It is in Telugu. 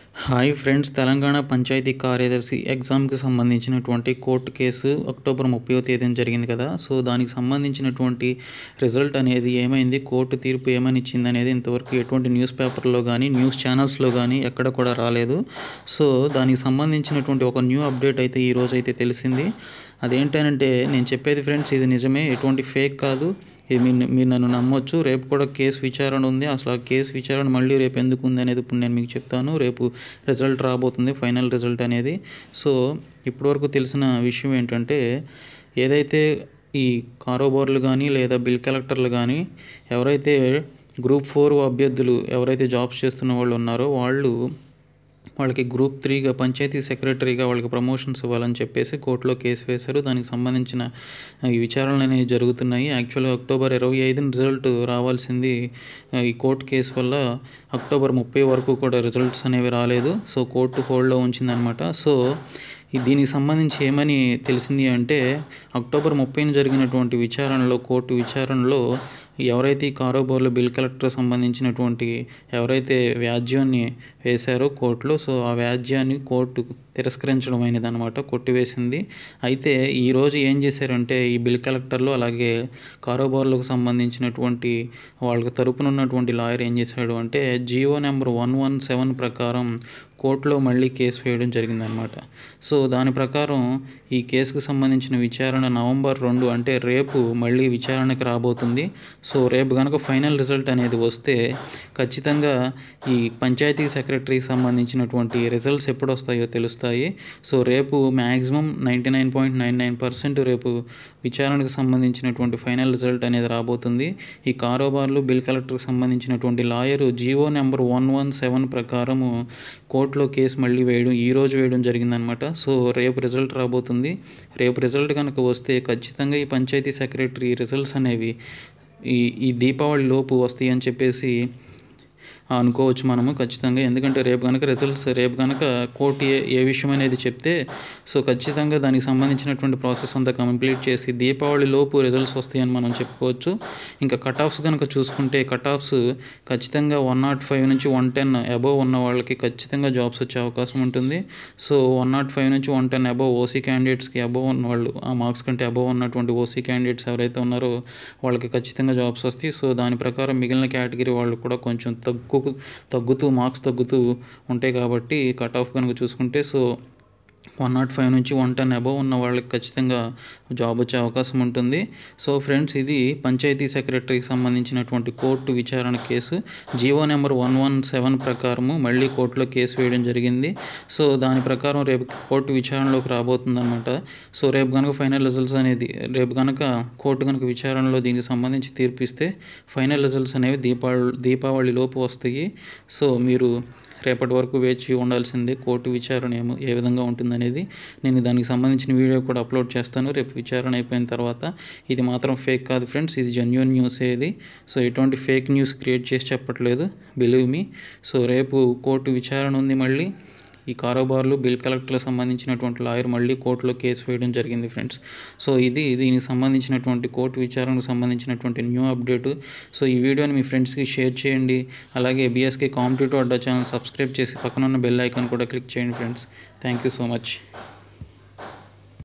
హాయ్ ఫ్రెండ్స్ తెలంగాణ పంచాయతీ కార్యదర్శి ఎగ్జామ్కి సంబంధించినటువంటి కోర్టు కేసు అక్టోబర్ ముప్పైవ తేదీన జరిగింది కదా సో దానికి సంబంధించినటువంటి రిజల్ట్ అనేది ఏమైంది కోర్టు తీర్పు ఏమని ఇచ్చింది అనేది ఇంతవరకు ఎటువంటి న్యూస్ పేపర్లో కానీ న్యూస్ ఛానల్స్లో కానీ ఎక్కడ కూడా రాలేదు సో దానికి సంబంధించినటువంటి ఒక న్యూ అప్డేట్ అయితే ఈ రోజు అయితే తెలిసింది అదేంటంటే నేను చెప్పేది ఫ్రెండ్స్ ఇది నిజమే ఎటువంటి ఫేక్ కాదు ఇది మీరు మీరు నన్ను నమ్మొచ్చు రేపు కూడా కేసు విచారణ ఉంది అసలు ఆ కేసు విచారణ మళ్ళీ రేపు ఎందుకు ఉంది అనేది ఇప్పుడు నేను మీకు చెప్తాను రేపు రిజల్ట్ రాబోతుంది ఫైనల్ రిజల్ట్ అనేది సో ఇప్పటివరకు తెలిసిన విషయం ఏంటంటే ఏదైతే ఈ కారోబార్లు కానీ లేదా బిల్ కలెక్టర్లు కానీ ఎవరైతే గ్రూప్ ఫోర్ అభ్యర్థులు ఎవరైతే జాబ్స్ చేస్తున్న వాళ్ళు ఉన్నారో వాళ్ళు వాళ్ళకి గ్రూప్ త్రీగా పంచాయతీ సెక్రటరీగా వాళ్ళకి ప్రమోషన్స్ ఇవ్వాలని చెప్పేసి కోర్టులో కేసు వేశారు దానికి సంబంధించిన ఈ విచారణలు అనేవి జరుగుతున్నాయి యాక్చువల్గా అక్టోబర్ ఇరవై ఐదున రిజల్ట్ రావాల్సింది ఈ కోర్టు కేసు వల్ల అక్టోబర్ ముప్పై వరకు కూడా రిజల్ట్స్ అనేవి రాలేదు సో కోర్టు హోల్డ్లో ఉంచిందనమాట సో ఈ దీనికి సంబంధించి ఏమని తెలిసింది అంటే అక్టోబర్ ముప్పైన జరిగినటువంటి విచారణలో కోర్టు విచారణలో ఎవరైతే ఈ కారోబార్లో బిల్ కలెక్టర్ సంబంధించినటువంటి ఎవరైతే వ్యాజ్యాన్ని వేశారో కోర్టులో సో ఆ వ్యాజ్యాన్ని కోర్టు తిరస్కరించడం అయినది అనమాట కొట్టివేసింది అయితే ఈరోజు ఏం చేశారంటే ఈ బిల్ కలెక్టర్లు అలాగే కారోబార్లకు సంబంధించినటువంటి వాళ్ళకి తరపున ఉన్నటువంటి లాయర్ ఏం చేశాడు అంటే GO number one one seven ప్రకారం కోర్టులో మళ్ళీ కేసు వేయడం జరిగిందనమాట సో దాని ప్రకారం ఈ కేసుకు సంబంధించిన విచారణ నవంబర్ రెండు అంటే రేపు మళ్ళీ విచారణకు రాబోతుంది సో రేపు కనుక ఫైనల్ రిజల్ట్ అనేది వస్తే ఖచ్చితంగా ఈ పంచాయతీ సెక్రటరీకి సంబంధించినటువంటి రిజల్ట్స్ ఎప్పుడు వస్తాయో తెలుస్తాయి సో రేపు maximum ninety nine point nine nine percent రేపు విచారణకు సంబంధించినటువంటి ఫైనల్ రిజల్ట్ అనేది రాబోతుంది ఈ కారోబార్లు బిల్ కలెక్టర్కి సంబంధించినటువంటి lawyer GO number one one seven ప్రకారము కోర్టులో కేసు మళ్ళీ వేయడం ఈ రోజు వేయడం జరిగిందనమాట సో రేపు రిజల్ట్ రాబోతుంది రేపు రిజల్ట్ కనుక వస్తే ఖచ్చితంగా ఈ పంచాయతీ సెక్రటరీ రిజల్ట్స్ అనేవి ఈ ఈ దీపావళి లోపు వస్తాయి అని చెప్పేసి అనుకోవచ్చు మనము ఖచ్చితంగా ఎందుకంటే రేపు కనుక రిజల్ట్స్ రేపు కనుక కోర్టు ఏ ఏ విషయం అనేది చెప్తే సో ఖచ్చితంగా దానికి సంబంధించినటువంటి ప్రాసెస్ అంతా కంప్లీట్ చేసి దీపావళి లోపు రిజల్ట్స్ వస్తాయని మనం చెప్పుకోవచ్చు ఇంకా కట్ ఆఫ్స్ కనుక చూసుకుంటే కట్ ఆఫ్స్ ఖచ్చితంగా వన్ నాట్ ఫైవ్ నుంచి వన్ టెన్ అబోవ్ ఉన్న వాళ్ళకి ఖచ్చితంగా జాబ్స్ వచ్చే అవకాశం ఉంటుంది సో వన్ నాట్ ఫైవ్ నుంచి వన్ టెన్ అబోవ్ ఓసీ క్యాండిడేట్స్కి అబోవ్ ఉన్న వాళ్ళు ఆ మార్క్స్ కంటే అబోవ్ ఉన్నటువంటి ఓసీ క్యాండిడేట్స్ ఎవరైతే ఉన్నారో వాళ్ళకి ఖచ్చితంగా జాబ్స్ వస్తాయి సో దాని ప్రకారం మిగిలిన కేటగిరీ వాళ్ళు కూడా కొంచెం తక్కువ తగ్గుతూ మార్క్స్ తగ్గుతూ ఉంటాయి కాబట్టి కట్ ఆఫ్ కనుక చూసుకుంటే సో వన్ నాట్ ఫైవ్ నుంచి వన్ టెన్ అబవ్ ఉన్న వాళ్ళకి ఖచ్చితంగా జాబ్ వచ్చే అవకాశం ఉంటుంది సో ఫ్రెండ్స్ ఇది పంచాయతీ సెక్రటరీకి సంబంధించినటువంటి కోర్టు విచారణ case GO number one one seven ప్రకారము మళ్ళీ కోర్టులో కేసు వేయడం జరిగింది సో దాని ప్రకారం రేపు కోర్టు విచారణలోకి రాబోతుందన్నమాట సో రేపు కనుక ఫైనల్ రిజల్ట్స్ అనేది రేపు కనుక కోర్టు కనుక విచారణలో దీనికి సంబంధించి తీర్పు ఇస్తే ఫైనల్ రిజల్ట్స్ అనేవి దీపావళి దీపావళి లోపు వస్తాయి సో మీరు రేపటి వరకు వేచి ఉండాల్సిందే కోర్టు విచారణ ఏమో ఏ విధంగా ఉంటుందనేది నేను దానికి సంబంధించిన వీడియో కూడా అప్లోడ్ చేస్తాను రేపు విచారణ అయిపోయిన తర్వాత ఇది మాత్రం ఫేక్ కాదు ఫ్రెండ్స్ ఇది జెన్యున్ న్యూస్ ఇది సో ఎటువంటి ఫేక్ న్యూస్ క్రియేట్ చేసి చెప్పట్లేదు బిలీవ్ మీ సో రేపు కోర్టు విచారణ ఉంది మళ్ళీ ఈ కారోబార్లు బిల్ కలెక్టర్లకు సంబంధించినటువంటి లాయర్ మళ్ళీ కోర్టులో కేసు వేయడం జరిగింది ఫ్రెండ్స్ సో ఇది దీనికి సంబంధించినటువంటి కోర్టు విచారణకు సంబంధించినటువంటి న్యూ అప్డేట్ సో ఈ వీడియోని మీ ఫ్రెండ్స్కి షేర్ చేయండి అలాగే BSK Competitive Adda channel subscribe చేసి పక్కన ఉన్న బెల్ ఐకాన్ కూడా క్లిక్ చేయండి friends thank you so much